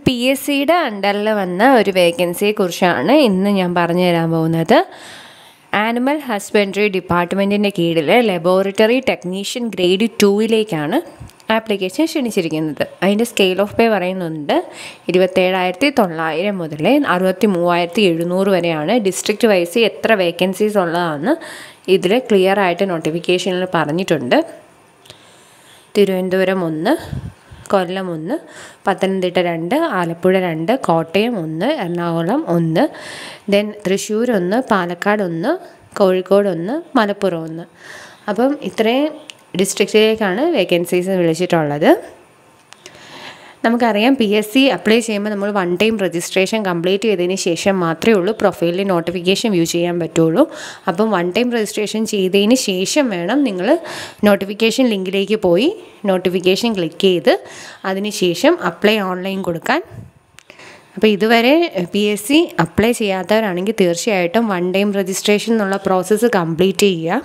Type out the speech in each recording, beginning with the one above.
P S സിയുടെ അണ്ടറിൽ വന്ന ഒരു വേക്കൻസിയെക്കുറിച്ചാണ് ഇന്ന് ഞാൻ പറഞ്ഞു തരാൻ പോകുന്നത് ആനിമൽ ഹസ്ബൻഡറി ഡിപ്പാർട്ട്മെൻറ്റിൻ്റെ കീഴിൽ ലബോറട്ടറി ടെക്നീഷ്യൻ ഗ്രേഡ് ടൂയിലേക്കാണ് ആപ്ലിക്കേഷൻ ക്ഷണിച്ചിരിക്കുന്നത് അതിൻ്റെ സ്കെയിൽ ഓഫ് പേ പറയുന്നുണ്ട് ഇരുപത്തേഴായിരത്തി തൊള്ളായിരം മുതൽ അറുപത്തി മൂവായിരത്തി എഴുന്നൂറ് വരെയാണ് ഡിസ്ട്രിക്റ്റ് വൈസ് എത്ര വേക്കൻസീസ് ഉള്ളതാണെന്ന് ഇതിൽ ക്ലിയർ ആയിട്ട് നോട്ടിഫിക്കേഷനിൽ പറഞ്ഞിട്ടുണ്ട് തിരുവനന്തപുരം ഒന്ന് കൊല്ലം ഒന്ന് പത്തനംതിട്ട രണ്ട് ആലപ്പുഴ രണ്ട് കോട്ടയം ഒന്ന് എറണാകുളം ഒന്ന് ദെൻ തൃശ്ശൂർ ഒന്ന് പാലക്കാട് ഒന്ന് കോഴിക്കോട് ഒന്ന് മലപ്പുറം ഒന്ന് അപ്പം ഇത്രയും ഡിസ്ട്രിക്റ്റിലേക്കാണ് വേക്കൻസീസ് വിളിച്ചിട്ടുള്ളത് നമുക്കറിയാം പി എസ് സി അപ്ലൈ ചെയ്യുമ്പോൾ നമ്മൾ വൺ ടൈം രജിസ്ട്രേഷൻ കംപ്ലീറ്റ് ചെയ്തതിന് ശേഷം മാത്രമേ ഉള്ളൂ പ്രൊഫൈലിൽ നോട്ടിഫിക്കേഷൻ വ്യൂ ചെയ്യാൻ പറ്റുള്ളൂ അപ്പം വൺ ടൈം രജിസ്ട്രേഷൻ ചെയ്തതിന് ശേഷം വേണം നിങ്ങൾ നോട്ടിഫിക്കേഷൻ ലിങ്കിലേക്ക് പോയി നോട്ടിഫിക്കേഷൻ ക്ലിക്ക് ചെയ്ത് അതിന് ശേഷം അപ്ലൈ ഓൺലൈൻ കൊടുക്കാൻ അപ്പോൾ ഇതുവരെ പി എസ് സി അപ്ലൈ ചെയ്യാത്തവരാണെങ്കിൽ തീർച്ചയായിട്ടും വൺ ടൈം രജിസ്ട്രേഷൻ എന്നുള്ള പ്രോസസ്സ് കംപ്ലീറ്റ് ചെയ്യുക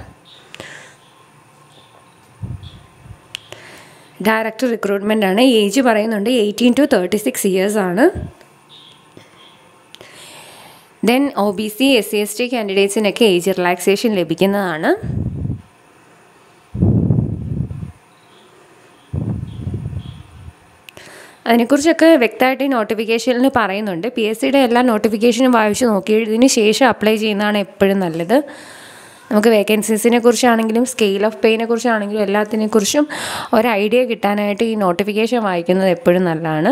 ഡയറക്റ്റ് റിക്രൂട്ട്മെൻ്റ് ആണ് ഏജ് പറയുന്നുണ്ട് eighteen to thirty six years ആണ് then O B C S C S T കാൻഡിഡേറ്റ്സിനൊക്കെ ഏജ് റിലാക്സേഷൻ ലഭിക്കുന്നതാണ് അതിനെക്കുറിച്ചൊക്കെ വ്യക്തമായിട്ട് ഈ നോട്ടിഫിക്കേഷനിൽ പറയുന്നുണ്ട് പി എസ് സിയുടെ എല്ലാ നോട്ടിഫിക്കേഷനും വായിച്ച് നോക്കിയതിന് ശേഷം അപ്ലൈ ചെയ്യുന്നതാണ് എപ്പോഴും നല്ലത് നമുക്ക് വേക്കൻസീസിനെ കുറിച്ചാണെങ്കിലും സ്കെയിൽ ഓഫ് പേയിനെ കുറിച്ചാണെങ്കിലും എല്ലാത്തിനെക്കുറിച്ചും ഒരു ഐഡിയ കിട്ടാനായിട്ട് ഈ നോട്ടിഫിക്കേഷൻ വായിക്കുന്നത് എപ്പോഴും നല്ലതാണ്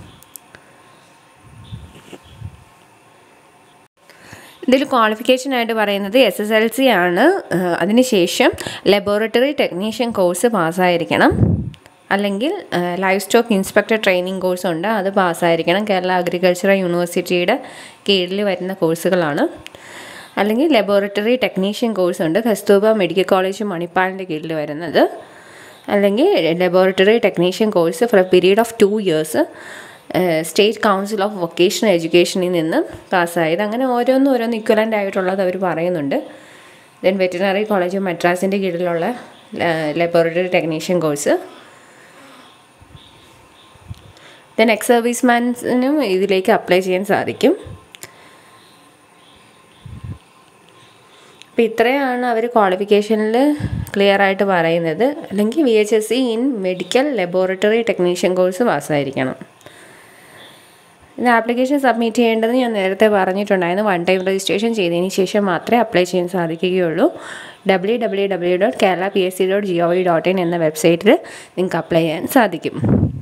ഇതിൽ ക്വാളിഫിക്കേഷനായിട്ട് പറയുന്നത് എസ് എസ് എൽ സി ആണ് അതിനുശേഷം ലബോറട്ടറി ടെക്നീഷ്യൻ കോഴ്സ് പാസ്സായിരിക്കണം അല്ലെങ്കിൽ livestock inspector training course ഉണ്ട് അത് പാസ്സായിരിക്കണം കേരള അഗ്രികൾച്ചറൽ യൂണിവേഴ്സിറ്റിയുടെ കീഴിൽ വരുന്ന കോഴ്സുകളാണ് അല്ലെങ്കിൽ ലബോറട്ടറി ടെക്നീഷ്യൻ കോഴ്സ് ഉണ്ട് കസ്തൂബ മെഡിക്കൽ കോളേജ് മണിപ്പാലിൻ്റെ കീഴിൽ വരുന്നത് അല്ലെങ്കിൽ laboratory technician course for a period of two years state council of vocational എഡ്യൂക്കേഷനിൽ നിന്ന് പാസ്സായത് അങ്ങനെ ഓരോന്നും ഓരോന്ന് ഇക്വലൻ്റ് ആയിട്ടുള്ളത് അവർ പറയുന്നുണ്ട് ദെൻ വെറ്റിനറി കോളേജ് മദ്രാസിൻ്റെ കീഴിലുള്ള laboratory technician course then ex സർവീസ്മാൻസിനും ഇതിലേക്ക് അപ്ലൈ ചെയ്യാൻ സാധിക്കും അപ്പോൾ ഇത്രയാണ് അവർ ക്വാളിഫിക്കേഷനിൽ ക്ലിയർ ആയിട്ട് പറയുന്നത് അല്ലെങ്കിൽ V H S C in medical laboratory technician course പാസ്സായിരിക്കണം ഇത് ആപ്ലിക്കേഷൻ സബ്മിറ്റ് ചെയ്യേണ്ടത് ഞാൻ നേരത്തെ പറഞ്ഞിട്ടുണ്ടായിരുന്നു വൺ ടൈം രജിസ്ട്രേഷൻ ചെയ്തതിന് ശേഷം മാത്രമേ അപ്ലൈ ചെയ്യാൻ സാധിക്കുകയുള്ളൂ W W W dot Kerala P S C dot G O V dot in എന്ന വെബ്സൈറ്റിൽ നിങ്ങൾക്ക് അപ്ലൈ ചെയ്യാൻ സാധിക്കും